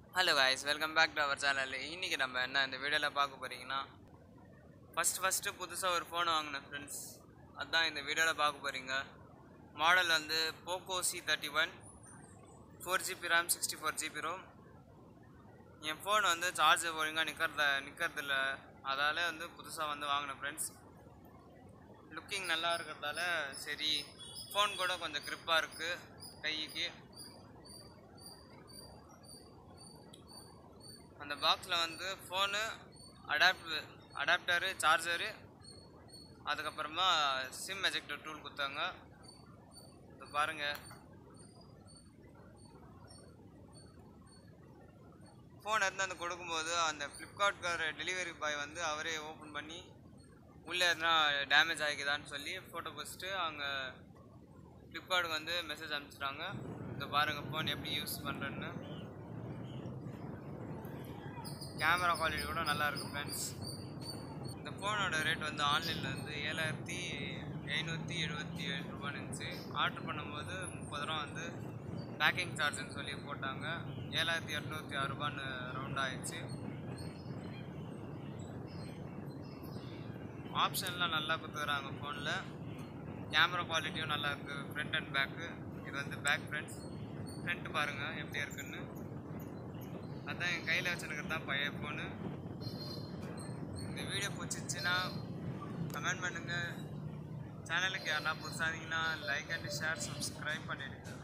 hello guys welcome back to our channel இன்றைக்கி நம்ம என்ன இந்த வீடியோவில் பார்க்க போகிறீங்கன்னா ஃபஸ்ட் ஃபஸ்ட்டு புதுசாக ஒரு ஃபோன் வாங்கினேன் ஃப்ரெண்ட்ஸ் அதான் இந்த வீடியோவில் பார்க்க போகிறீங்க மாடல் வந்து Poco C thirty one four GB RAM sixty four GB ROM என் ஃபோன் வந்து சார்ஜ் ஒழுங்காக நிற்கிறத நிற்கிறதில்ல அதால் வந்து புதுசாக வந்து வாங்கினேன் ஃப்ரெண்ட்ஸ் லுக்கிங் நல்லா இருக்கிறதால சரி ஃபோன் கூட கொஞ்சம் க்ரிப்பாக இருக்குது கைக்கு அந்த பாக்ஸில் வந்து ஃபோனு அடாப்ட் அடாப்டரு சார்ஜரு அதுக்கப்புறமா சிம் எஜெக்டர் டூல் கொடுத்தாங்க இது பாருங்கள் ஃபோன் எடுத்து வந்து கொடுக்கும்போது அந்த ஃப்ளிப்கார்ட்கார டெலிவரி பாய் வந்து அவரே ஓப்பன் பண்ணி உள்ளே எதுனா டேமேஜ் ஆகிக்குதான்னு சொல்லி ஃபோட்டோ போஸ்ட்டு அவங்க ஃப்ளிப்கார்ட்டுக்கு வந்து மெசேஜ் அனுப்பிச்சிட்டாங்க இந்த பாருங்கள் ஃபோன் எப்படி யூஸ் பண்ணுறேன்னு கேமரா குவாலிட்டி கூட நல்லா இருக்கு ஃப்ரெண்ட்ஸ் இந்த ஃபோனோட ரேட் வந்து ஆன்லைனில் வந்து ஏழாயிரத்தி ஐநூற்றி எழுபத்தி ஏழு ரூபான்னு இருந்துச்சு ஆர்டர் பண்ணும்போது முப்பது ரூபா வந்து பேக்கிங் சார்ஜ்னு சொல்லி போட்டாங்க ஏழாயிரத்தி எட்நூற்றி ஆறு ரூபான்னு ரவுண்ட் ஆயிடுச்சு ஆப்ஷன்லாம் நல்லா கொடுத்துக்கிறாங்க ஃபோனில் கேமரா குவாலிட்டியும் நல்லா இருக்குது ஃப்ரண்ட் அண்ட் பேக்கு இது வந்து பேக் ஃப்ரெண்ட்ஸ் ஃப்ரண்ட் பாருங்கள் எப்படி இருக்குன்னு அதான் என் கையில் வச்சுருக்கிறது தான் பழைய ஃபோனு இந்த வீடியோ பிடிச்சிச்சின்னா கமெண்ட் பண்ணுங்கள் சேனலுக்கு யாருன்னா புதுசாக இருந்தீங்கன்னா லைக் அண்ட் ஷேர் சப்ஸ்கிரைப் பண்ணிடுங்க